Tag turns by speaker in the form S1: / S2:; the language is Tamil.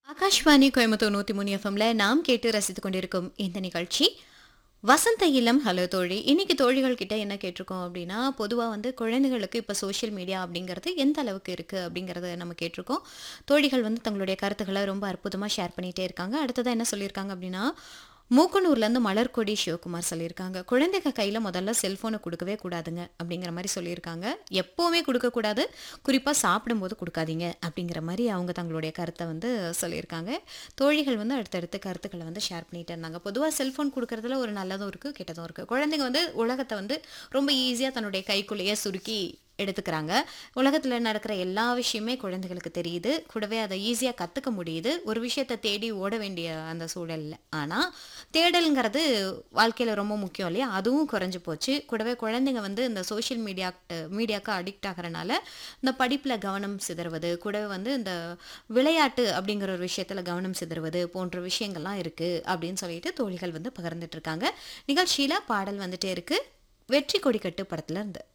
S1: ஆகாஷ்வாணி கோயம்புத்தூர் நூத்தி மூணு எஃப்எம்ல நாம் கேட்டு ரசித்துக் கொண்டிருக்கும் இந்த நிகழ்ச்சி வசந்த இல்லம் ஹலோ தோழி இன்னைக்கு தோழிகள் கிட்ட என்ன கேட்டிருக்கோம் அப்படின்னா பொதுவாக வந்து குழந்தைகளுக்கு இப்போ சோஷியல் மீடியா அப்படிங்கிறது எந்த அளவுக்கு இருக்கு அப்படிங்கிறத நம்ம கேட்டிருக்கோம் தோழிகள் வந்து தங்களுடைய கருத்துக்களை ரொம்ப அற்புதமாக ஷேர் பண்ணிட்டே இருக்காங்க அடுத்ததாக என்ன சொல்லியிருக்காங்க அப்படின்னா மூக்கனூர்லேருந்து மலர்கொடி சிவகுமார் சொல்லியிருக்காங்க குழந்தைங்க கையில் முதல்ல செல்ஃபோனை கொடுக்கவே கூடாதுங்க அப்படிங்கிற மாதிரி சொல்லியிருக்காங்க எப்போவுமே கொடுக்கக்கூடாது குறிப்பாக சாப்பிடும்போது கொடுக்காதீங்க அப்படிங்கிற மாதிரி அவங்க தங்களுடைய கருத்தை வந்து சொல்லியிருக்காங்க தோழிகள் வந்து அடுத்தடுத்து கருத்துக்களை வந்து ஷேர் பண்ணிட்டு இருந்தாங்க பொதுவாக செல்ஃபோன் கொடுக்கறதுல ஒரு நல்லதும் இருக்குது கெட்டதும் இருக்குது குழந்தைங்க வந்து உலகத்தை வந்து ரொம்ப ஈஸியாக தன்னுடைய கைக்குள்ளேயே சுருக்கி எடுத்துக்கிறாங்க உலகத்தில் நடக்கிற எல்லா விஷயமே குழந்தைகளுக்கு தெரியுது கூடவே அதை ஈஸியாக கற்றுக்க முடியுது ஒரு விஷயத்தை தேடி ஓட வேண்டிய அந்த சூழல்ல ஆனால் தேடலுங்கிறது வாழ்க்கையில் ரொம்ப முக்கியம் இல்லையா அதுவும் குறைஞ்சு போச்சு கூடவே குழந்தைங்க வந்து இந்த சோஷியல் மீடியா மீடியாவுக்கு அடிக்ட் ஆகிறனால இந்த படிப்பில் கவனம் சிதறுவது கூடவே வந்து இந்த விளையாட்டு அப்படிங்கிற ஒரு விஷயத்தில் கவனம் சிதறுவது போன்ற விஷயங்கள்லாம் இருக்குது அப்படின்னு சொல்லிட்டு தோழிகள் வந்து பகிர்ந்துட்டு இருக்காங்க நிகழ்ச்சியில் பாடல் வந்துட்டே இருக்கு வெற்றி கொடிக்கட்டு படத்துல இருந்து